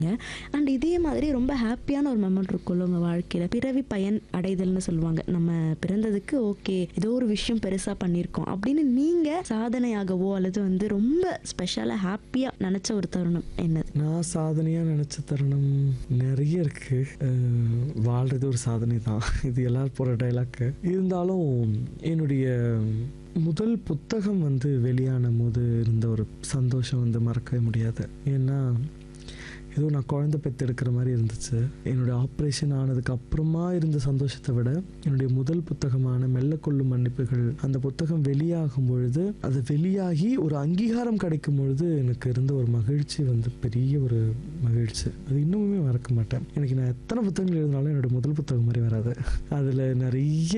and இதே மாதிரி ரொம்ப ஹாப்பியான ஒரு மொமெண்ட் இருக்கும்ல உங்கள் வாழ்க்கையில் பிறவி பயன் அடைதல்னு சொல்லுவாங்க நம்ம பிறந்ததுக்கு ஓகே ஏதோ ஒரு விஷயம் பெருசாக பண்ணியிருக்கோம் அப்படின்னு நீங்கள் சாதனையாகவோ அல்லது வந்து ரொம்ப ஸ்பெஷலாக ஹாப்பியாக நினச்ச ஒரு தருணம் என்னது நான் சாதனையாக நினச்ச தருணம் நிறைய இருக்கு அஹ், வாழ்றது ஒரு சாதனை தான் இது எல்லாரும் போகிற டைலாக்கு இருந்தாலும் என்னுடைய முதல் புத்தகம் வந்து வெளியான போது இருந்த ஒரு சந்தோஷம் வந்து மறக்கவே முடியாது ஏன்னா ஏதோ நான் குழந்தை பெற்றெடுக்கிற மாதிரி இருந்துச்சு என்னுடைய ஆப்ரேஷன் ஆனதுக்கு அப்புறமா இருந்த சந்தோஷத்தை விட என்னுடைய முதல் புத்தகமான மெல்ல கொள்ளும் மன்னிப்புகள் அந்த புத்தகம் வெளியாகும் பொழுது அது வெளியாகி ஒரு அங்கீகாரம் கிடைக்கும் பொழுது எனக்கு இருந்த ஒரு மகிழ்ச்சி வந்து பெரிய ஒரு மகிழ்ச்சி அது இன்னுமே மறக்க மாட்டேன் எனக்கு நான் எத்தனை புத்தகங்கள் எழுதினாலும் என்னோட முதல் புத்தகம் மாதிரி வராது அதில் நிறைய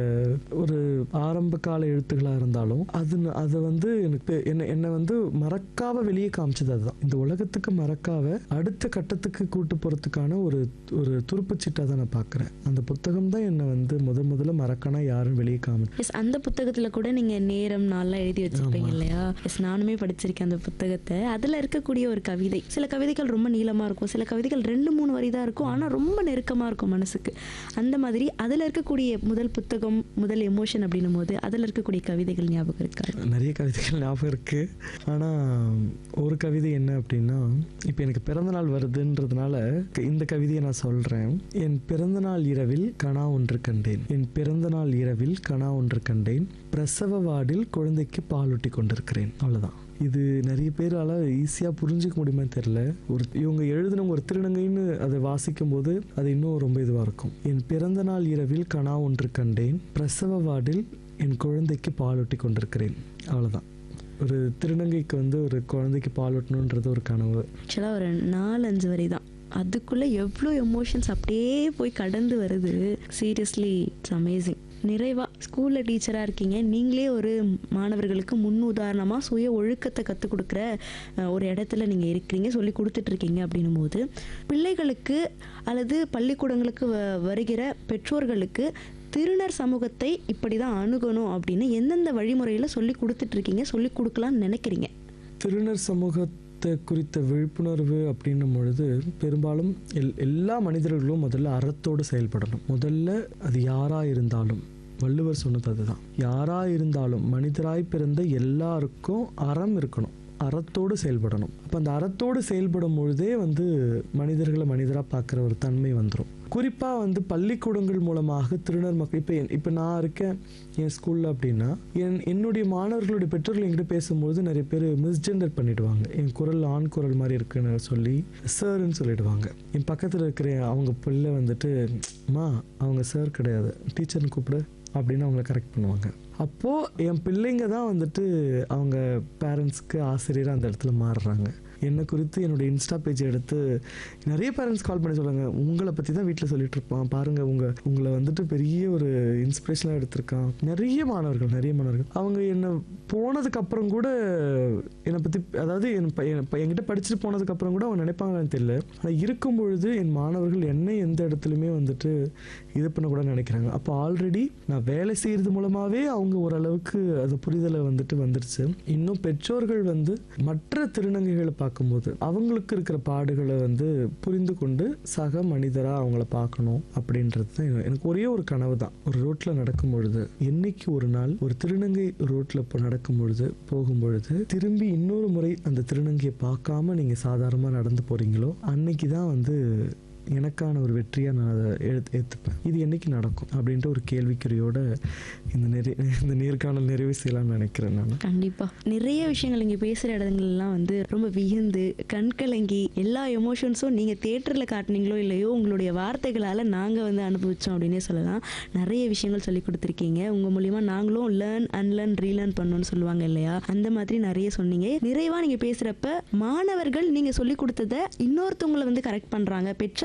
ஒரு ஆரம்ப கால எழுத்துக்களாக இருந்தாலும் அது அதை வந்து எனக்கு என்னை என்னை வந்து மறக்காம வெளியே காமிச்சது அதுதான் இந்த உலகத்துக்கு மறக்காம அடுத்த கட்டத்துக்கு கூட்டு போகிறதுக்கான ஒரு ஒரு துருப்புச்சீட்டாக தான் நான் பார்க்குறேன் அந்த புத்தகம் தான் என்னை வந்து முத முதல்ல மறக்கனா யாரும் வெளியே காமி எஸ் அந்த புத்தகத்தில் கூட நீங்கள் நேரம் நாள்லாம் எழுதி வச்சிருப்பீங்க இல்லையா எஸ் நானுமே படிச்சிருக்கேன் அந்த புத்தகத்தை அதில் இருக்கக்கூடிய ஒரு கவிதை சில கவிதைகள் ரொம்ப நீளமாக இருக்கும் சில கவிதைகள் ரெண்டு மூணு வரி தான் இருக்கும் ஆனால் ரொம்ப நெருக்கமாக இருக்கும் மனசுக்கு அந்த மாதிரி அதில் இருக்கக்கூடிய முதல் புத்தகம் முதல் எமோஷன் அப்படின்னும் போது அதில் இருக்கக்கூடிய கவிதைகள் ஞாபகம் இருக்கா நிறைய கவிதைகள் ஞாபகம் இருக்கு ஆனால் ஒரு கவிதை என்ன அப்படின்னா இப்போ எனக்கு பிறந்த நாள் வருதுன்றதுனால இந்த கவிதையை நான் சொல்றேன் என் பிறந்த நாள் இரவில் கனா ஒன்று கண்டேன் என் பிறந்த நாள் இரவில் கனா ஒன்று கண்டேன் பிரசவ வார்டில் குழந்தைக்கு பாலூட்டி கொண்டிருக்கிறேன் அவ்வளவுதான் இது நிறைய பேரால ஈஸியாக புரிஞ்சுக்க முடியுமா தெரியல ஒரு இவங்க எழுதினவங்க ஒரு திருநங்கைன்னு அதை வாசிக்கும் போது அது இன்னும் ரொம்ப இதுவாக இருக்கும் என் பிறந்த நாள் இரவில் கனா ஒன்று கண்டேன் பிரசவ வார்டில் என் குழந்தைக்கு பாலூட்டி கொண்டிருக்கிறேன் அவ்வளவுதான் ஒரு திருநங்கைக்கு வந்து ஒரு குழந்தைக்கு பால் ஊட்டணுன்றது ஒரு கனவு ஆக்சுவலாக ஒரு நாலஞ்சு வரி தான் அதுக்குள்ளே எவ்வளோ எமோஷன்ஸ் அப்படியே போய் கடந்து வருது சீரியஸ்லி இட்ஸ் அமேசிங் நிறைவா ஸ்கூலில் டீச்சராக இருக்கீங்க நீங்களே ஒரு மாணவர்களுக்கு முன் உதாரணமாக சுய ஒழுக்கத்தை கற்றுக் கொடுக்குற அஹ், ஒரு இடத்துல நீங்கள் இருக்கிறீங்க சொல்லி கொடுத்துட்ருக்கீங்க அப்படின்னும் போது பிள்ளைகளுக்கு அல்லது பள்ளிக்கூடங்களுக்கு வ- வருகிற பெற்றோர்களுக்கு திருநர் சமூகத்தை இப்படி தான் அணுகணும் அப்படின்னு எந்தெந்த வழிமுறையில் சொல்லி கொடுத்துட்ருக்கீங்க சொல்லி கொடுக்கலான்னு நினைக்கிறீங்க திருநர் சமூகத்தை குறித்த விழிப்புணர்வு அப்படின்னும் பொழுது பெரும்பாலும் எல் எல்லா மனிதர்களும் முதல்ல அறத்தோடு செயல்படணும் முதல்ல அது யாரா இருந்தாலும் வள்ளுவர் சொன்னது அதுதான் யாரா இருந்தாலும் மனிதராய் பிறந்த எல்லாருக்கும் அறம் இருக்கணும் அறத்தோடு செயல்படணும் அப்போ அந்த அறத்தோடு செயல்படும் பொழுதே வந்து மனிதர்களை மனிதராக பார்க்குற ஒரு தன்மை வந்துடும் குறிப்பாக வந்து பள்ளிக்கூடங்கள் மூலமாக திருநர் மக்கள் இப்போ இப்போ நான் இருக்கேன் என் ஸ்கூலில் அப்படின்னா என் என்னுடைய மாணவர்களுடைய பெற்றோர்கள் என்கிட்ட பேசும்போது நிறைய பேர் மிஸ்ஜெண்டர் பண்ணிடுவாங்க என் குரல் ஆண் குரல் மாதிரி இருக்குன்னு சொல்லி சார்ன்னு சொல்லிடுவாங்க என் பக்கத்தில் இருக்கிற அவங்க பிள்ளை வந்துட்டு அம்மா அவங்க சார் கிடையாது டீச்சர்னு கூப்பிடு அப்படின்னு அவங்கள கரெக்ட் பண்ணுவாங்க அப்போது என் பிள்ளைங்க தான் வந்துட்டு அவங்க பேரண்ட்ஸ்க்கு ஆசிரியராக அந்த இடத்துல மாறுறாங்க என்னை குறித்து என்னோட இன்ஸ்டா பேஜ் எடுத்து நிறைய பேரண்ட்ஸ் கால் பண்ணி சொல்லுவாங்க உங்களை பற்றி தான் வீட்டில் சொல்லிட்டு இருப்பான் பாருங்கள் உங்கள் உங்களை வந்துட்டு பெரிய ஒரு இன்ஸ்பிரேஷனாக எடுத்திருக்கான் நிறைய மாணவர்கள் நிறைய மாணவர்கள் அவங்க என்னை போனதுக்கு அப்புறம் கூட என்னை பற்றி அதாவது என் ப- என் ப- என்கிட்ட படிச்சுட்டு போனதுக்கு அப்புறம் கூட அவங்க நினைப்பாங்கன்னு தெரியல ஆனால் இருக்கும் பொழுது என் மாணவர்கள் என்னை எந்த இடத்துலையுமே வந்துட்டு இது பண்ண கூட நினைக்கிறாங்க அப்போ ஆல்ரெடி நான் வேலை செய்கிறது மூலமாகவே அவங்க ஓரளவுக்கு அது புரிதலை வந்துட்டு வந்துருச்சு இன்னும் பெற்றோர்கள் வந்து மற்ற திருநங்கைகளை பார்க்கும்போது அவங்களுக்கு இருக்கிற பாடுகளை வந்து புரிந்து கொண்டு சக மனிதராக அவங்கள பார்க்கணும் அப்படின்றது தான் எனக்கு- எனக்கு ஒரே ஒரு கனவு தான் ஒரு ரோட்டில் நடக்கும் பொழுது என்னைக்கு ஒரு நாள் ஒரு திருநங்கை ரோட்டில் இப்போ நடக்கும் பொழுது போகும் பொழுது திரும்பி இன்னொரு முறை அந்த திருநங்கையை பார்க்காம நீங்கள் சாதாரணமாக நடந்து போகிறீங்களோ அன்னைக்கு தான் வந்து எனக்கான ஒரு வெற்றியாக நான் அதை எழுத்து ஏற்றுப்பேன் இது என்னைக்கு நடக்கும் அப்படின்ட்டு ஒரு கேள்விக்குறியோட இந்த நெறி இந்த நேர்காணல் நிறைவு செய்யலாம்னு நினைக்கிறேன் நான் கண்டிப்பா நிறைய விஷயங்கள் இங்க பேசுற இடங்கள்லாம் வந்து ரொம்ப வியந்து கண்கலங்கி எல்லா எமோஷன்ஸும் நீங்க தியேட்டர்ல காட்டுனீங்களோ இல்லையோ உங்களுடைய வார்த்தைகளால நாங்க வந்து அனுபவிச்சோம் அப்படின்னே சொல்லலாம் நிறைய விஷயங்கள் சொல்லி கொடுத்துருக்கீங்க உங்க மூலியமா நாங்களும் லேர்ன் அன்லேர்ன் ரீலேர்ன் பண்ணணும்னு சொல்லுவாங்க இல்லையா அந்த மாதிரி நிறைய சொன்னீங்க நிறைவா நீங்க பேசுறப்ப மாணவர்கள் நீங்க சொல்லி கொடுத்ததை இன்னொருத்தவங்களை வந்து கரெக்ட் பண்றாங்க பெற்றவர்கள்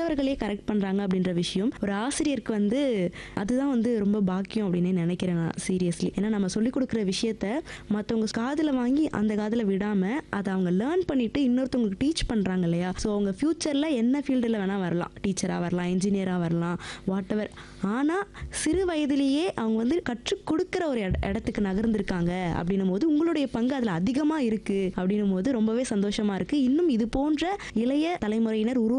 மாணவர்களே கரெக்ட் பண்றாங்க அப்படின்ற விஷயம் ஒரு ஆசிரியருக்கு வந்து அதுதான் வந்து ரொம்ப பாக்கியம் அப்படின்னு நினைக்கிறேன் நான் சீரியஸ்லி ஏன்னா நம்ம சொல்லிக் கொடுக்குற விஷயத்த மற்றவங்க காதில் வாங்கி அந்த காதில் விடாம அதை அவங்க லேர்ன் பண்ணிட்டு இன்னொருத்தவங்களுக்கு டீச் பண்றாங்க இல்லையா ஸோ அவங்க ஃபியூச்சர்ல என்ன ஃபீல்டில் வேணா வரலாம் டீச்சராக வரலாம் இன்ஜினியராக வரலாம் வாட் எவர் ஆனால் சிறு வயதிலேயே அவங்க வந்து கற்றுக் கொடுக்குற ஒரு இட- இடத்துக்கு நகர்ந்திருக்காங்க அப்படின்னும் போது உங்களுடைய பங்கு அதில் அதிகமாக இருக்கு அப்படின்னும் போது ரொம்பவே சந்தோஷமா இருக்கு இன்னும் இது போன்ற இளைய தலைமுறையினர் உருவ